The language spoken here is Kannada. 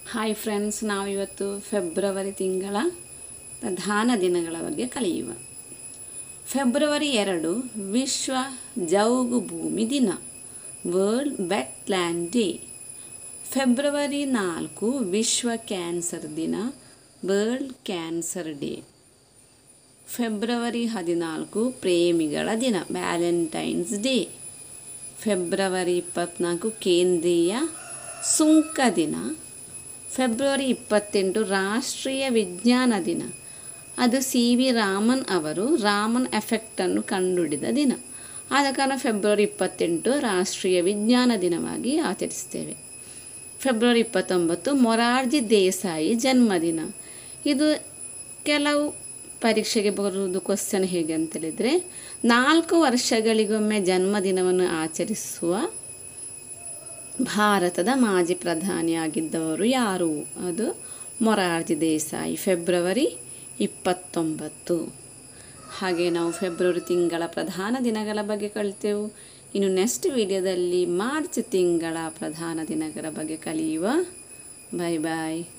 ಹಾಯ್ ಫ್ರೆಂಡ್ಸ್ ನಾವಿವತ್ತು ಫೆಬ್ರವರಿ ತಿಂಗಳ ಪ್ರಧಾನ ದಿನಗಳ ಬಗ್ಗೆ ಕಲಿಯುವ ಫೆಬ್ರವರಿ ಎರಡು ವಿಶ್ವ ಜೌಗು ಭೂಮಿ ದಿನ ವರ್ಲ್ಡ್ ವೆಟ್ಲ್ಯಾಂಡ್ ಡೇ ಫೆಬ್ರವರಿ ನಾಲ್ಕು ವಿಶ್ವ ಕ್ಯಾನ್ಸರ್ ದಿನ ವರ್ಲ್ಡ್ ಕ್ಯಾನ್ಸರ್ ಡೇ ಫೆಬ್ರವರಿ ಹದಿನಾಲ್ಕು ಪ್ರೇಮಿಗಳ ದಿನ ವ್ಯಾಲೆಂಟೈನ್ಸ್ ಡೇ ಫೆಬ್ರವರಿ ಇಪ್ಪತ್ತ್ನಾಲ್ಕು ಕೇಂದ್ರೀಯ ಸುಂಕ ದಿನ ಫೆಬ್ರವರಿ ಇಪ್ಪತ್ತೆಂಟು ರಾಷ್ಟ್ರೀಯ ವಿಜ್ಞಾನ ದಿನ ಅದು ಸಿ ವಿ ರಾಮನ್ ಅವರು ರಾಮನ್ ಎಫೆಕ್ಟನ್ನು ಕಂಡುಹಿಡಿದ ದಿನ ಆದ ಕಾರಣ ಫೆಬ್ರವರಿ ಇಪ್ಪತ್ತೆಂಟು ರಾಷ್ಟ್ರೀಯ ವಿಜ್ಞಾನ ದಿನವಾಗಿ ಆಚರಿಸ್ತೇವೆ ಫೆಬ್ರವರಿ ಇಪ್ಪತ್ತೊಂಬತ್ತು ಮೊರಾರ್ಜಿ ದೇಸಾಯಿ ಜನ್ಮದಿನ ಇದು ಕೆಲವು ಪರೀಕ್ಷೆಗೆ ಬರುವುದು ಕ್ವಶನ್ ಹೇಗೆ ಅಂತ ಹೇಳಿದರೆ ನಾಲ್ಕು ವರ್ಷಗಳಿಗೊಮ್ಮೆ ಜನ್ಮದಿನವನ್ನು ಆಚರಿಸುವ ಭಾರತದ ಮಾಜಿ ಪ್ರಧಾನಿಯಾಗಿದ್ದವರು ಯಾರು ಅದು ಮೊರಾರ್ಜಿ ದೇಸಾಯಿ ಫೆಬ್ರವರಿ ಇಪ್ಪತ್ತೊಂಬತ್ತು ಹಾಗೆ ನಾವು ಫೆಬ್ರವರಿ ತಿಂಗಳ ಪ್ರಧಾನ ದಿನಗಳ ಬಗ್ಗೆ ಕಲಿತೆವು ಇನ್ನು ನೆಕ್ಸ್ಟ್ ವಿಡಿಯೋದಲ್ಲಿ ಮಾರ್ಚ್ ತಿಂಗಳ ಪ್ರಧಾನ ದಿನಗಳ ಬಗ್ಗೆ ಕಲಿಯುವ ಬಾಯ್ ಬಾಯ್